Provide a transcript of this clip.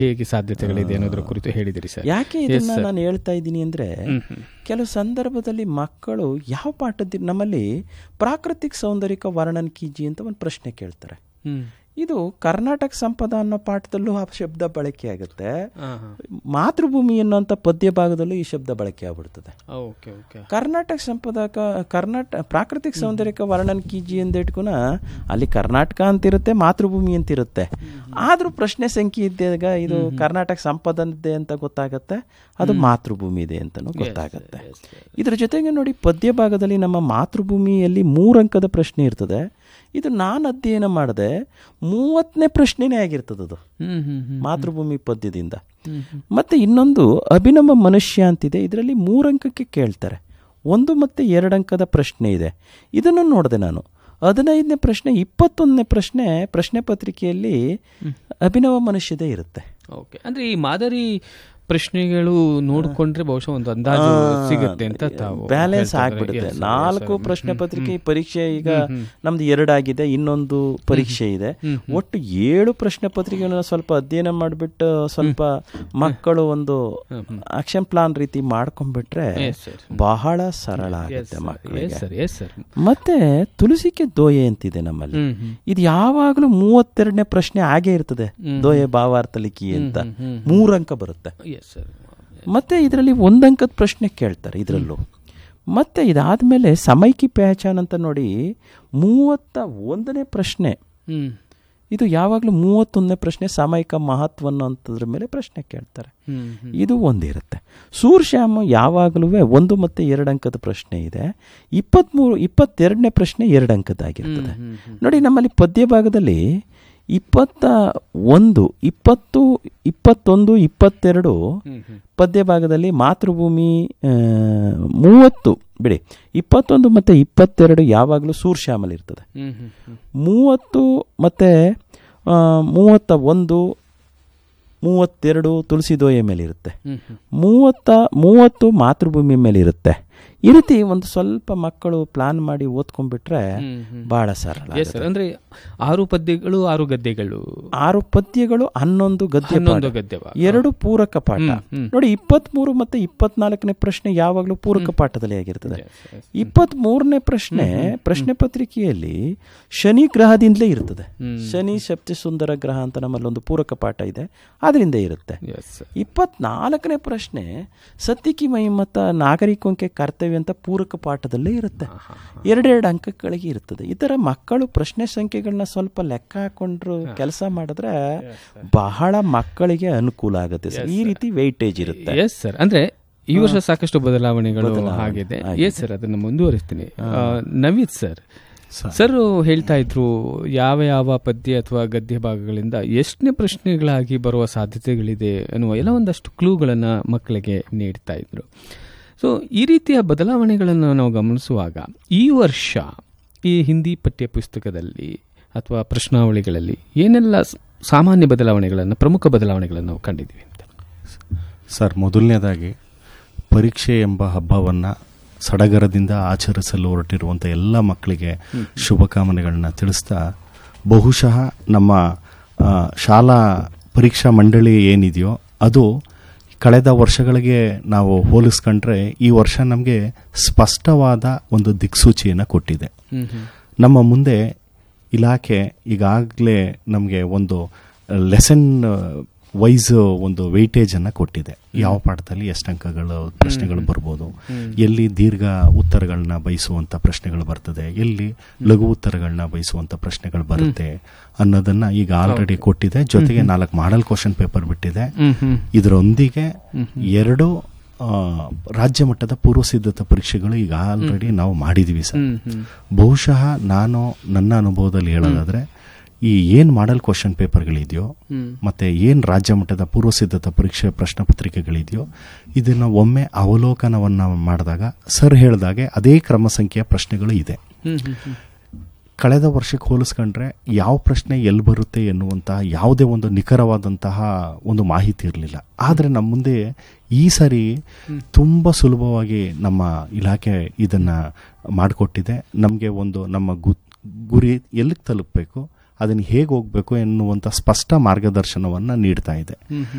ಹೇಗೆ ಸಾಧ್ಯತೆಗಳಿದೆ ಅನ್ನೋದ್ರ ಕುರಿತು ಹೇಳಿದಿರಿ ಸರ್ ಯಾಕೆ ಇದನ್ನ ನಾನು ಹೇಳ್ತಾ ಇದ್ದೀನಿ ಅಂದ್ರೆ ಕೆಲವು ಸಂದರ್ಭದಲ್ಲಿ ಮಕ್ಕಳು ಯಾವ ಪಾಠದ ನಮ್ಮಲ್ಲಿ ಪ್ರಾಕೃತಿಕ ಸೌಂದರ್ಯಕ ವರ್ಣನ್ ಕೀಜಿ ಅಂತ ಒಂದು ಪ್ರಶ್ನೆ ಕೇಳ್ತಾರೆ ಹ್ಮ್ ಇದು ಕರ್ನಾಟಕ ಸಂಪದ ಅನ್ನೋ ಪಾಠದಲ್ಲೂ ಆ ಶಬ್ದ ಬಳಕೆ ಆಗುತ್ತೆ ಹಾ, ಹಾ. ಮಾತೃಭೂಮಿ ಅನ್ನೋಂಥ ಪದ್ಯ ಭಾಗದಲ್ಲೂ ಈ ಶಬ್ದ ಬಳಕೆ ಆಗ್ಬಿಡ್ತದೆ ಓಕೆ ಓಕೆ ಕರ್ನಾಟಕ ಸಂಪದಕ ಕರ್ನಾಟಕ ಪ್ರಾಕೃತಿಕ ಸೌಂದರ್ಯಕ ವರ್ಣನ್ ಕೀಜಿ ಅಂದಿಟ್ಕುನ ಅಲ್ಲಿ ಕರ್ನಾಟಕ ಅಂತಿರುತ್ತೆ ಮಾತೃಭೂಮಿ ಅಂತಿರುತ್ತೆ ಆದ್ರೂ ಪ್ರಶ್ನೆ ಸಂಖ್ಯೆ ಇದ್ದಾಗ ಇದು ಕರ್ನಾಟಕ ಸಂಪದನಿದೆ ಅಂತ ಗೊತ್ತಾಗತ್ತೆ ಅದು ಮಾತೃಭೂಮಿ ಇದೆ ಅಂತಲೂ ಗೊತ್ತಾಗತ್ತೆ ಇದ್ರ ಜೊತೆಗೆ ನೋಡಿ ಪದ್ಯ ಭಾಗದಲ್ಲಿ ನಮ್ಮ ಮಾತೃಭೂಮಿಯಲ್ಲಿ ಮೂರಂಕದ ಪ್ರಶ್ನೆ ಇರ್ತದೆ ಇದು ನಾನು ಅಧ್ಯಯನ ಮಾಡಿದೆ ಮೂವತ್ತನೇ ಪ್ರಶ್ನೆನೇ ಆಗಿರ್ತದೆ ಅದು ಹ್ಮ್ ಹ್ಮ್ ಹ್ಮ್ ಮಾತೃಭೂಮಿ ಪದ್ಯದಿಂದ ಮತ್ತೆ ಇನ್ನೊಂದು ಅಭಿನವ ಮನುಷ್ಯ ಅಂತಿದೆ ಇದರಲ್ಲಿ ಮೂರಂಕಕ್ಕೆ ಕೇಳ್ತಾರೆ ಒಂದು ಮತ್ತೆ ಎರಡು ಅಂಕದ ಪ್ರಶ್ನೆ ಇದೆ ಇದನ್ನು ನೋಡಿದೆ ನಾನು ಹದಿನೈದನೇ ಪ್ರಶ್ನೆ ಇಪ್ಪತ್ತೊಂದನೇ ಪ್ರಶ್ನೆ ಪ್ರಶ್ನೆ ಪತ್ರಿಕೆಯಲ್ಲಿ ಅಭಿನವ ಮನುಷ್ಯದೇ ಇರುತ್ತೆ ಓಕೆ ಅಂದ್ರೆ ಈ ಮಾದರಿ ಪ್ರಶ್ನೆಗಳು ನೋಡ್ಕೊಂಡ್ರೆ ಬಹುಶಃ ಒಂದು ಅಂದಾಜು ಸಿಗುತ್ತೆ ಅಂತ ತಾವು ಬ್ಯಾಲೆನ್ಸ್ ಹೇಳ್ತಾ ಇದ್ದಾರೆ. ಆಗ್ಬಿಡುತ್ತೆ Yes, sir, ನಾಲ್ಕು yes, sir. ಪ್ರಶ್ನೆ ಪತ್ರಿಕೆ ಈ ಪರೀಕ್ಷೆ ಈಗ ನಮ್ದು ಎರಡಾಗಿದೆ ಇನ್ನೊಂದು ಪರೀಕ್ಷೆ ಇದೆ ಒಟ್ಟು ಏಳು ಪ್ರಶ್ನೆ ಪತ್ರಿಕೆಗಳನ್ನ ಸ್ವಲ್ಪ ಅಧ್ಯಯನ ಮಾಡಿಬಿಟ್ಟು ಸ್ವಲ್ಪ ಮಕ್ಕಳು ಒಂದು ಆಕ್ಷನ್ ಪ್ಲಾನ್ ರೀತಿ ಮಾಡ್ಕೊಂಡ್ಬಿಟ್ರೆ Yes, sir. ಬಹಳ ಸರಳ ಆಗುತ್ತೆ Yes, ಮಕ್ಕಳಿಗೆ sir, yes, sir. ಮತ್ತೆ ತುಳಸಿಕೆ ದೋಯೆ ಅಂತಿದೆ ನಮ್ಮಲ್ಲಿ ಹ್ಮ್, ಹ್ಮ್. ಇದು ಯಾವಾಗಲೂ ಮೂವತ್ತೆರಡನೇ ಪ್ರಶ್ನೆ ಆಗೇ ಇರ್ತದೆ ದೋಯೆ ಭಾವಾರ್ಥ ಲಿಖಿ ಅಂತ ಮೂರಂಕ ಬರುತ್ತೆ Yes, sir. ಮತ್ತೆ ಇದರಲ್ಲಿ ಒಂದಂಕದ ಪ್ರಶ್ನೆ ಕೇಳ್ತಾರೆ ಇದರಲ್ಲೂ ಮತ್ತೆ ಇದಾದ್ಮೇಲೆ ಸಮೈಕಿ ಪಹಚಾನ್ ಅಂತ ನೋಡಿ ಮೂವತ್ತ ಒಂದನೇ ಪ್ರಶ್ನೆ ಹ್ಮ್ ಇದು ಯಾವಾಗಲೂ ಮೂವತ್ತೊಂದನೇ ಪ್ರಶ್ನೆ ಸಾಮಯಿಕ ಮಹತ್ವ ಅನ್ನೋಂಥದ್ರ ಮೇಲೆ ಪ್ರಶ್ನೆ ಕೇಳ್ತಾರೆ ಹ್ಮ್ ಹ್ಮ್. ಇದು ಒಂದಿರುತ್ತೆ ಸೂರ್ಶ್ಯಾಮ ಯಾವಾಗಲೂ ಒಂದು ಮತ್ತು ಎರಡು ಅಂಕದ ಪ್ರಶ್ನೆ ಇದೆ ಇಪ್ಪತ್ತ್ಮೂರು ಇಪ್ಪತ್ತೆರಡನೇ ಪ್ರಶ್ನೆ ಎರಡು ಅಂಕದಾಗಿರ್ತದೆ ಹ್ಮ್, ಹ್ಮ್. ನೋಡಿ ನಮ್ಮಲ್ಲಿ ಪದ್ಯ ಭಾಗದಲ್ಲಿ ಇಪ್ಪತ್ತ ಒಂದು ಇಪ್ಪತ್ತು ಇಪ್ಪತ್ತೊಂದು ಇಪ್ಪತ್ತೆರಡು ಹ್ಮ್, ಹ್ಮ್. ಪದ್ಯ ಭಾಗದಲ್ಲಿ ಮಾತೃಭೂಮಿ ಆ, ಮೂವತ್ತು ಬಿಡಿ ಇಪ್ಪತ್ತೊಂದು ಮತ್ತು ಇಪ್ಪತ್ತೆರಡು ಯಾವಾಗಲೂ ಸೂರ್ಶ್ಯಾಮಲ್ ಇರ್ತದೆ ಹ್ಮ್, ಹ್ಮ್, ಹ್ಮ್. ಮೂವತ್ತು ಮತ್ತು ಮೂವತ್ತ ಒಂದು ಮೂವತ್ತೆರಡು ತುಳಸಿ ದೋಯೆ ಮೇಲೆ ಇರುತ್ತೆ ಹ್ಮ್, ಹ್ಮ್. ಮೂವತ್ತ ಮೂವತ್ತು ಮಾತೃಭೂಮಿ ಮೇಲೆ ಇರುತ್ತೆ ಈ ರೀತಿ ಒಂದು ಸ್ವಲ್ಪ ಮಕ್ಕಳು ಪ್ಲಾನ್ ಮಾಡಿ ಓದ್ಕೊಂಡ್ಬಿಟ್ರೆ ಹ್ಮ್, ಹ್ಮ್. ಬಹಳ ಸರಳ Yes, sir. ಅಂದ್ರೆ ಆರು ಪದ್ಯಗಳು ಆರು ಗದ್ದೆಗಳು ಆರು ಪದ್ಯಗಳು ಹನ್ನೊಂದು ಗದ್ಯ ಹನ್ನೊಂದು ಪಾಠ. ಗದ್ಯ ಭಾಗ. ಎರಡು ಪೂರಕ ಪಾಠ ಹ್ಮ್, ಹ್ಮ್. ನೋಡಿ ಇಪ್ಪತ್ಮೂರು ಮತ್ತೆ ಇಪ್ಪತ್ನಾಲ್ಕನೇ ಪ್ರಶ್ನೆ ಯಾವಾಗಲೂ ಪೂರಕ ಪಾಠದಲ್ಲಿ ಆಗಿರ್ತದೆ Yes, yes. ಇಪ್ಪತ್ತ್ ಮೂರನೇ ಪ್ರಶ್ನೆ ಪ್ರಶ್ನೆ ಪತ್ರಿಕೆಯಲ್ಲಿ ಶನಿ ಗ್ರಹದಿಂದಲೇ ಇರ್ತದೆ ಹ್ಮ್. ಶನಿ ಶಕ್ತಿ ಸುಂದರ ಗ್ರಹ ಅಂತ ನಮ್ಮಲ್ಲಿ ಒಂದು ಪೂರಕ ಪಾಠ ಇದೆ ಅದರಿಂದ ಇರುತ್ತೆ Yes, sir. ಇಪ್ಪತ್ನಾಲ್ಕನೇ ಪ್ರಶ್ನೆ ಸತ್ತಿಕಿ ಮಹಿಮತ ನಾಗರಿಕಂಕೆ ಕರ್ತವ್ಯ ಅಂತ ಪೂರಕ ಪಾಠದಲ್ಲೇ ಇರುತ್ತೆ ಎರಡೆರಡು ಅಂಕಗಳಿಗೆ ಇರ್ತದೆ ಈ ಥರ ಮಕ್ಕಳು ಪ್ರಶ್ನೆ ಸಂಖ್ಯೆಗಳನ್ನ ಸ್ವಲ್ಪ ಲೆಕ್ಕ ಹಾಕೊಂಡ್ರು ಕೆಲಸ ಮಾಡಿದ್ರೆ ಬಹಳ ಮಕ್ಕಳಿಗೆ ಅನುಕೂಲ ಆಗುತ್ತೆ ಸರ್ ಈ ರೀತಿ ವೆಯ್ಟೇಜ್ ಇರುತ್ತೆ ಎಸ್ ಸರ್ ಅಂದ್ರೆ ಈ ವರ್ಷ ಸಾಕಷ್ಟು ಬದಲಾವಣೆಗಳು ಆಗಿದೆ ಎಸ್ ಸರ್ ಅದನ್ನು ಮುಂದುವರಿಸ್ತೀನಿ ಆ, ನವೀದ್ ಸರ್ ಸರ್ ಹೇಳ್ತಾ ಇದ್ರು ಯಾವ ಯಾವ ಪದ್ಯ ಅಥವಾ ಗದ್ಯ ಭಾಗಗಳಿಂದ ಎಷ್ಟನೇ ಪ್ರಶ್ನೆಗಳಾಗಿ ಬರುವ ಸಾಧ್ಯತೆಗಳಿದೆ ಅನ್ನುವ ಎಲ್ಲ ಒಂದಷ್ಟು ಕ್ಲೂಗಳನ್ನ ಮಕ್ಕಳಿಗೆ ನೀಡ್ತಾ ಇದ್ರು ಸೊ ಈ ರೀತಿಯ ಬದಲಾವಣೆಗಳನ್ನು ನಾವು ಗಮನಿಸುವಾಗ ಈ ವರ್ಷ ಈ ಹಿಂದಿ ಪಠ್ಯ ಪುಸ್ತಕದಲ್ಲಿ ಅಥವಾ ಪ್ರಶ್ನಾವಳಿಗಳಲ್ಲಿ ಏನೆಲ್ಲ ಸ- ಸಾಮಾನ್ಯ ಬದಲಾವಣೆಗಳನ್ನು ಪ್ರಮುಖ ಬದಲಾವಣೆಗಳನ್ನು ನಾವು ಕಂಡಿದ್ದೀವಿ ಅಂತ ಸರ್ ಮೊದಲನೇದಾಗಿ ಪರೀಕ್ಷೆ ಎಂಬ ಹಬ್ಬವನ್ನು ಸಡಗರದಿಂದ ಆಚರಿಸಲು ಹೊರಟಿರುವಂಥ ಎಲ್ಲ ಮಕ್ಕಳಿಗೆ ಶುಭಕಾಮನೆಗಳನ್ನ ತಿಳಿಸ್ತಾ ಬಹುಶಃ ನಮ್ಮ ಆ, ಶಾಲಾ ಪರೀಕ್ಷಾ ಮಂಡಳಿ ಏನಿದೆಯೋ ಅದು ಕಳೆದ ವರ್ಷಗಳಿಗೆ ನಾವು ಹೋಲಿಸ್ಕೊಂಡ್ರೆ ಈ ವರ್ಷ ನಮಗೆ ಸ್ಪಷ್ಟವಾದ ಒಂದು ದಿಕ್ಸೂಚಿಯನ್ನು ಕೊಟ್ಟಿದೆ ನಮ್ಮ ಮುಂದೆ ಇಲಾಖೆ ಈಗಾಗಲೇ ನಮಗೆ ಒಂದು ಲೆಸನ್ ವೈಸ್ ಒಂದು ವೆಯ್ಟೇಜನ್ನು ಕೊಟ್ಟಿದೆ ಯಾವ ಪಾಠದಲ್ಲಿ ಎಷ್ಟು ಅಂಕಗಳು ಪ್ರಶ್ನೆಗಳು ಬರ್ಬೋದು ಎಲ್ಲಿ ದೀರ್ಘ ಉತ್ತರಗಳನ್ನ ಬಯಸುವಂಥ ಪ್ರಶ್ನೆಗಳು ಬರ್ತದೆ ಎಲ್ಲಿ ಲಘು ಉತ್ತರಗಳನ್ನ ಬಯಸುವಂಥ ಪ್ರಶ್ನೆಗಳು ಬರುತ್ತೆ ಅನ್ನೋದನ್ನ ಈಗ ಆಲ್ರೆಡಿ ಕೊಟ್ಟಿದೆ ಜೊತೆಗೆ ನಾಲ್ಕು ಮಾಡಲ್ ಕ್ವಶನ್ ಪೇಪರ್ ಬಿಟ್ಟಿದೆ ಇದರೊಂದಿಗೆ ಎರಡು ಆ, ರಾಜ್ಯ ಮಟ್ಟದ ಪೂರ್ವ ಸಿದ್ಧತಾ ಪರೀಕ್ಷೆಗಳು ಈಗ ಆಲ್ರೆಡಿ ನಾವು ಮಾಡಿದೀವಿ ಸರ್ ಬಹುಶಃ ನಾನು ನನ್ನ ಅನುಭವದಲ್ಲಿ ಹೇಳೋದಾದ್ರೆ ಈ ಏನ್ ಮಾಡಲ್ ಕ್ವಶನ್ ಪೇಪರ್ಗಳಿದೆಯೋ ಮತ್ತೆ ಏನ್ ರಾಜ್ಯ ಮಟ್ಟದ ಪೂರ್ವ ಸಿದ್ಧತಾ ಪರೀಕ್ಷೆ ಪ್ರಶ್ನೆ ಪತ್ರಿಕೆಗಳಿದೆಯೋ ಇದನ್ನ ಒಮ್ಮೆ ಅವಲೋಕನವನ್ನ ಮಾಡಿದಾಗ ಸರ್ ಹೇಳಿದಾಗೆ ಅದೇ ಕ್ರಮ ಸಂಖ್ಯೆಯ ಪ್ರಶ್ನೆಗಳು ಇದೆ ಕಳೆದ ವರ್ಷಕ್ಕೆ ಹೋಲಿಸ್ಕೊಂಡ್ರೆ ಯಾವ ಪ್ರಶ್ನೆ ಎಲ್ಲಿ ಬರುತ್ತೆ ಎನ್ನುವಂತಹ ಯಾವುದೇ ಒಂದು ನಿಖರವಾದಂತಹ ಒಂದು ಮಾಹಿತಿ ಇರಲಿಲ್ಲ ಆದರೆ ನಮ್ಮ ಮುಂದೆ ಈ ಸಾರಿ ತುಂಬ ಸುಲಭವಾಗಿ ನಮ್ಮ ಇಲಾಖೆ ಇದನ್ನ ಮಾಡಿಕೊಟ್ಟಿದೆ ನಮಗೆ ಒಂದು ನಮ್ಮ ಗು ಗುರಿ ಎಲ್ಲಿಗೆ ತಲುಪಬೇಕು ಅದನ್ನು ಹೇಗೆ ಹೋಗಬೇಕು ಎನ್ನುವಂಥ ಸ್ಪಷ್ಟ ಮಾರ್ಗದರ್ಶನವನ್ನು ನೀಡ್ತಾ ಇದೆ